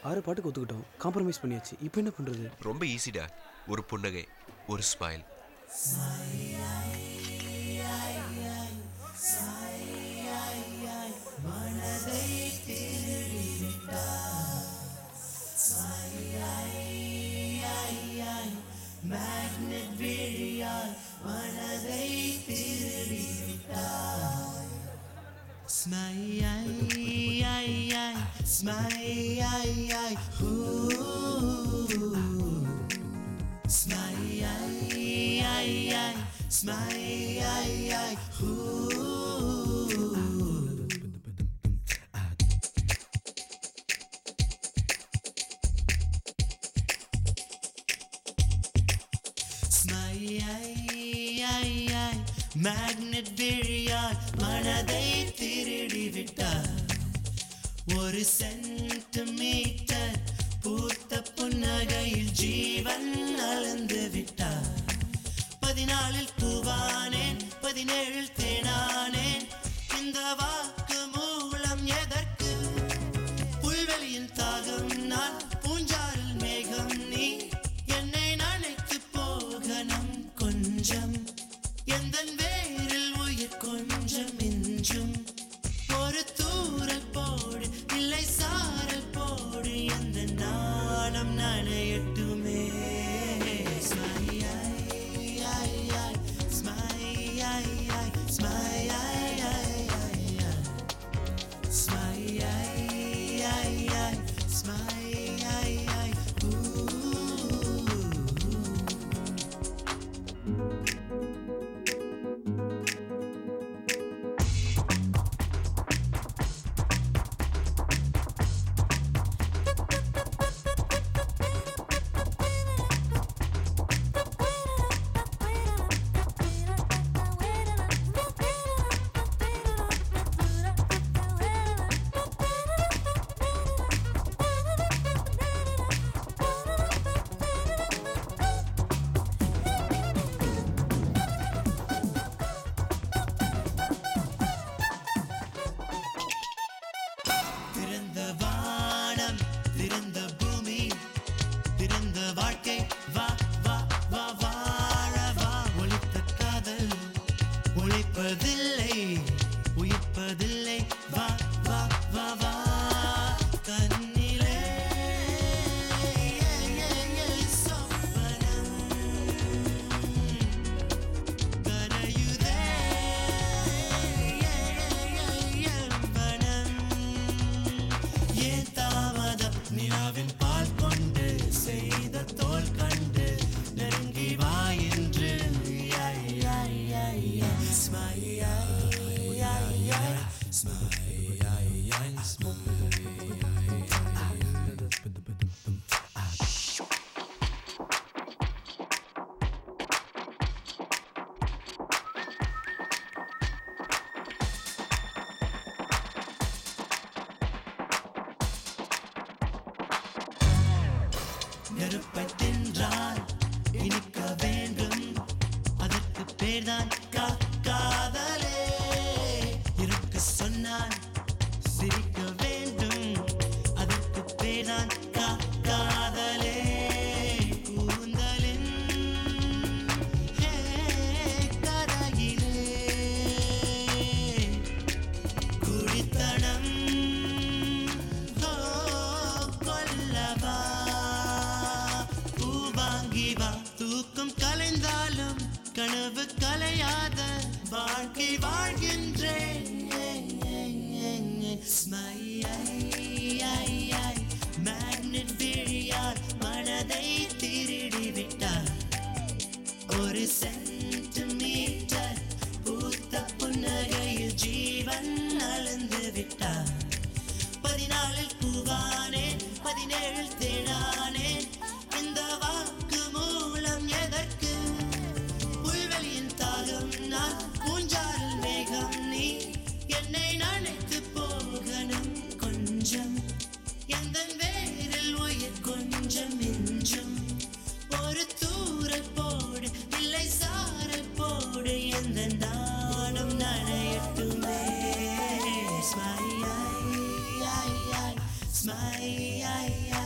ஆறு பாட்டுக்கு ஒத்துக்கிட்டோம் காம்ப்ரமைஸ் பண்ணியாச்சு இப்போ என்ன பண்ணுறது ரொம்ப ஈஸிடா ஒரு புன்னகை ஒரு ஸ்மைல் மேக்னெட் விழியால் மனதை திருடி விட்டார் ஒரு சென்டிமீட்டர் பூத்த புன்னகையில் ஜீவன் அளந்து விட்டார் பதினாலில் பூவானேன் பதினேழில் தேனானேன் இந்த வாக்கு மூலம் எதற்கு புல்வெளியின் தாகம் நான் பூஞ்சாரில் மேகம் நீ என்னை நினைத்து போகணும் கொஞ்சம் எந்த வேரில் உயிர் கொஞ்சம் மிஞ்சும் ஒரு தூரல் போடு இல்லை சாரல் போடு எந்த நாணம் நனையட்டுமே திறந்த வானம் திறந்த பூமி திறந்த வாழ்க்கை வா வா வா வாழ வா ஒளித்த காதல் ஒளிப்பதில்லை உயிர்ப்பதில்லை வா வா வா வா கண்ணிலே சொப்பனம் கரையுதே எவ்வனம் ஏன் தாமதம் நிலாவின் பால் கொண்டு செய்த தோல் கண்டு நெருங்கி வா என்று நெருப்பை தின்றால் இனிக்க வேண்டும் அதற்கு பேர்தான் கா காதலே இருக்க சொன்னால் சிரிக்க வேண்டும் அதற்கு பேர்தான் கா காதலே கூந்தலின் ஹே, கரையிலே குடித்தனம் ஓ, கொல்லவா பூவாங்கி வா தூக்கம் கலைந்தாலும் கனவு கலையாத வாழ்க்கை வாழ்கின்றேன் மேக்னெட் விழியால் மனதை திருடி விட்டார் ஒரு சென்டிமீட்டர் பூத்த புன்னகையில் ஜீவன் அளந்து விட்டார் பதினாலில் பூவானேன் பதினேழில் தேனானேன் இந்த வாக்கு மூலம் எதற்கு புல்வெளியின் தாகம் நான் பூஞ்சாரில் மேகம் நீ என்னை நினைத்து போகணும் கொஞ்சம் எந்த வேரில் உயிர் கொஞ்சம் மிஞ்சும் ஒரு தூரல் போடு இல்லை சாரல் போடு எந்த நாணம் நனையட்டுமே ஸ்மை ஸ்மை